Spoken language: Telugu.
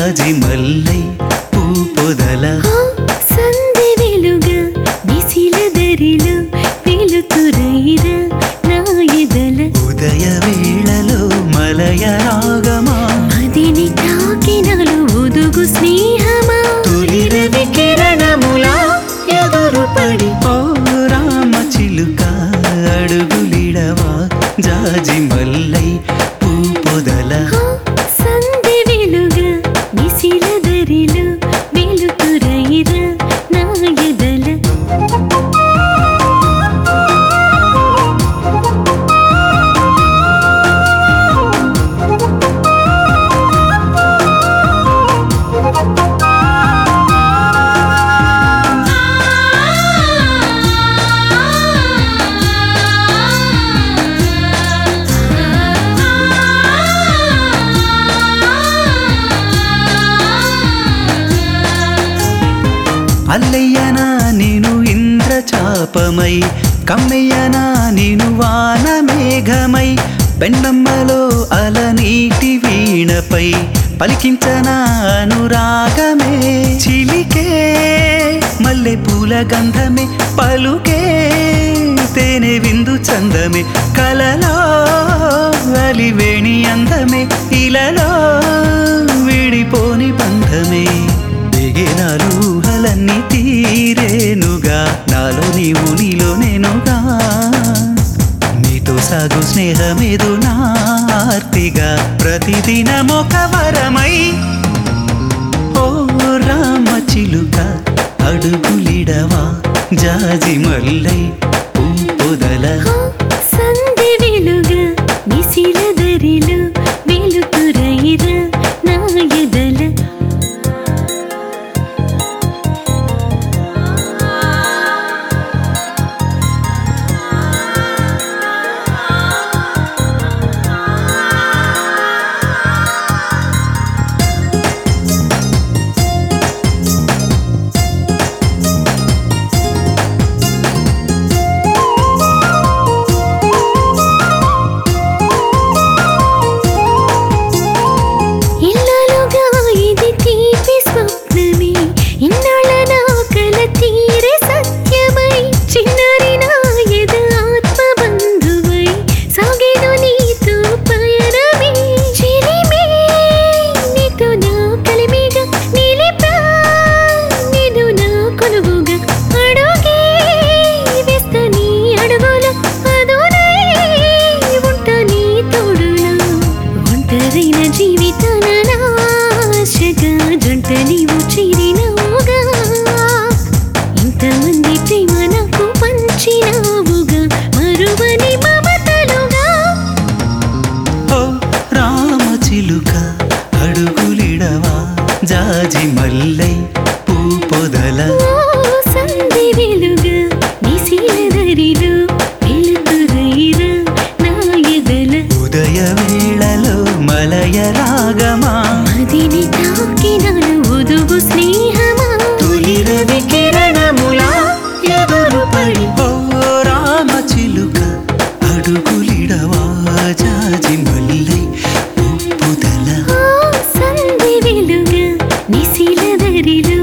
జాజి మల్లై పూ పొదల ఆ సంధి వెలుగా బిసిల దరిలో వెలుతురైరా నా ఎదల ఉదయ వేళలో మలయ రాగమా మదిని తాకినలు ఒదుగు స్నేహమా తొలి రవి కిరణములా ఎదురు పడి ఓ రామ చిలుక అడుగులిడవా జాజి మల్లై పూ పొదల ఆ సంధి వెలుగా బిసిల దరిలో వెలుతురైరా నా ఎదల అల్లయ్యనా నేను ఇంద్రచాపమై కమ్మయ్యనా నేను వాన మేఘమై పెన్నమ్మలో అలనీటి వీణపై పలికించనా అనురాగమే చిలికే మల్లె పూల గంధమే పలుకే తేనె విందు చందమే కలలో అలివేణి అందమే ఇలలో విడిపోని బంధమే దిగినాలు ఊహలన్నీ తీరేనుగా నాలో నీవు నీలో నేనుగా నీతో సాగు స్నేహమేదు నార్తిగా ప్రతిదినం ఒక వరమై ఓ రామ చిలుక అడుగులిడవా జాజి మల్లై పూ పొదల ఆ సంధి వెలుగా బిసిల దరిలో వెలుతురైరా నా ఎదల ఇన్నాళ్ళుగా ఇది తీపి స్వప్నమే ఇన్నాళ్ళ నా కల తీరే సత్యమై చిన్నారి నా ఎద ఆత్మ బంధువై సాగేను నీతో పయనమే చిరిమే నీతో నా కలిమిగా నిలిపా నేను నా కొలువుగా అడుగే వేస్తా నీ అడుగుల అదునై ఉంటా నీ తోడులా ఒంటరైన జీవితాన నాశగా జంట నీవు చేరినావుగా ఇంతమంది ప్రేమ నాకు పంచినావుగా మరువని మమతలుగా ఓ రామ చిలుక అడుగులిడవా జాజి మల్లై పూ పొదల ఓ సంధి వెలుగా నిశీల దరిలో వెలుతురైరా నా ఎదల ఉదయ వేళలో మలయ రాగమా మదిని తాకినాను ఒదుగు స్నేహమా తొలి రవి కిరణములా ఎదురు పడి ఓ రామ చిలుక అడుగులిడవా జాజి మల్లై పూ పొదల ఆ సంధి వెలుగా నిశీల దరిలో